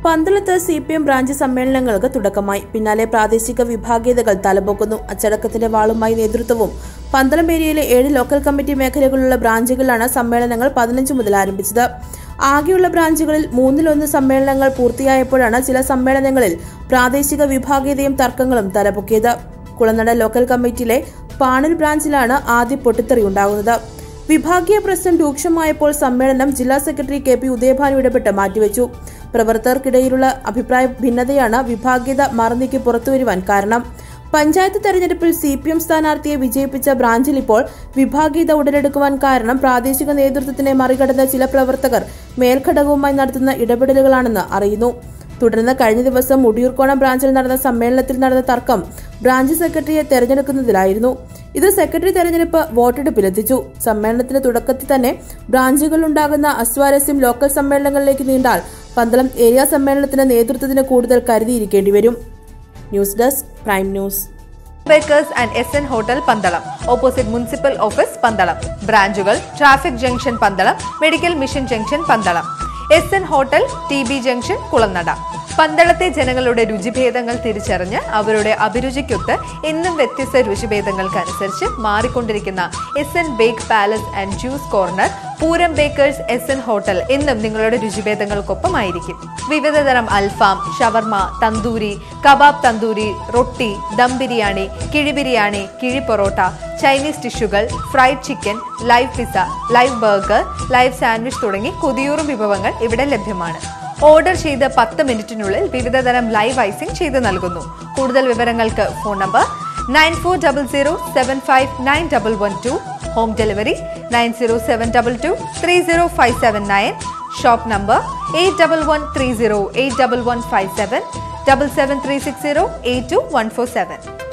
പന്തളത്ത് C P M branch സമ്മേളനങ്ങൾക്ക് തുടക്കമായി പിന്നാലെ പ്രാദേശിക വിഭാഗീയതകൾ തലപൊക്കുന്നു അച്ചടക്കത്തിന്റെ വാളുമായി നേതൃത്വവും പന്തളം ഏരിയയിലെ ഏഴ് ലോക്കൽ കമ്മിറ്റി മേഖലകളിലുള്ള ബ്രാഞ്ചുകളിലാണ് സമ്മേളനങ്ങൾ പതിനഞ്ച് മുതൽ ആരംഭിച്ചത് ആകെയുള്ള ബ്രാഞ്ചുകളിൽ മൂന്നിലൊന്ന് സമ്മേളനങ്ങൾ പൂർത്തിയായപ്പോഴാണ് ചില സമ്മേളനങ്ങളിൽ പ്രാദേശിക വിഭാഗീയതയും തർക്കങ്ങളും തലപൊക്കിയത് കുളനട ലോക്കൽ കമ്മിറ്റിയിലെ പാണൽ ബ്രാഞ്ചിലാണ് ആദ്യ പൊട്ടിത്തെറി ഉണ്ടാകുന്നത് വിഭാഗീയ പ്രശ്നം രൂക്ഷമായപ്പോൾ സമ്മേളനം ജില്ലാ സെക്രട്ടറി കെ പി ഉദയഭാനു ഇടപെട്ട് മാറ്റിവെച്ചു പ്രവർത്തകർക്കിടയിലുള്ള അഭിപ്രായ ഭിന്നതയാണ് വിഭാഗീയത മറന്നേക്ക് പുറത്തുവരുവാൻ കാരണം പഞ്ചായത്ത് തെരഞ്ഞെടുപ്പിൽ സി പി എം സ്ഥാനാർത്ഥിയെ വിജയിപ്പിച്ച ബ്രാഞ്ചിൽ ഇപ്പോൾ വിഭാഗീയത ഉടലെടുക്കുവാൻ കാരണം പ്രാദേശിക നേതൃത്വത്തിനെ മറികടന്ന ചില പ്രവർത്തകർ മേൽഘടകവുമായി നടത്തുന്ന ഇടപെടലുകളാണെന്ന് അറിയുന്നു തുടർന്ന് കഴിഞ്ഞ ദിവസം മുടിയൂർക്കോണം ബ്രാഞ്ചിൽ നടന്ന സമ്മേളനത്തിൽ നടന്ന തർക്കം ബ്രാഞ്ച് സെക്രട്ടറിയെ തെരഞ്ഞെടുക്കുന്നതിലായിരുന്നു ഇത് സെക്രട്ടറി തെരഞ്ഞെടുപ്പ് വോട്ടെടുപ്പിലെത്തിച്ചു സമ്മേളനത്തിന്റെ തുടക്കത്തിൽ തന്നെ ബ്രാഞ്ചുകളിലുണ്ടാകുന്ന അസ്വാരസ്യം ലോക്കൽ സമ്മേളനങ്ങളിലേക്ക് നീണ്ടാൽ പന്തളം ഏരിയ സമ്മേളനത്തിന് നേതൃത്വത്തിന് കൂടുതൽ കരുതിയിരിക്കേണ്ടി വരും news desk prime news bakers and S N hotel Pandalam opposite municipal office Pandalam ബ്രാഞ്ചുകൾ traffic junction Pandalam medical mission junction Pandalam S N hotel T B junction Kulanada പന്തളത്തെ ജനങ്ങളുടെ രുചിഭേദങ്ങൾ തിരിച്ചറിഞ്ഞ് അവരുടെ അഭിരുചിക്കൊത്ത് എന്നും വ്യത്യസ്ത രുചിഭേദങ്ങൾക്കനുസരിച്ച് മാറിക്കൊണ്ടിരിക്കുന്ന S N bake palace and juice corner Pooram bakers S N hotel എന്നും നിങ്ങളുടെ രുചിഭേദങ്ങൾക്കൊപ്പമായിരിക്കും വിവിധതരം അൽഫാം ഷവർമ തന്തൂരി കബാബ് തന്തൂരി റൊട്ടി ദം ബിരിയാണി കിഴി ബിരിയാണി കിഴി പൊറോട്ട ചൈനീസ് ടിഷ്യൂകൾ fried chicken live pizza live burger live sandwich തുടങ്ങി കൊതിയൂറും വിഭവങ്ങൾ ഇവിടെ ലഭ്യമാണ് ഓർഡർ ചെയ്ത് പത്ത് മിനിറ്റിനുള്ളിൽ വിവിധതരം ലൈവ് ഐസിംഗ് ചെയ്ത് നൽകുന്നു കൂടുതൽ വിവരങ്ങൾക്ക് phone number nine four double zero seven five nine double one two home delivery nine zero seven double two three zero five seven nine shop number eight double one three zero eight double one five seven double seven three six zero eight two one four seven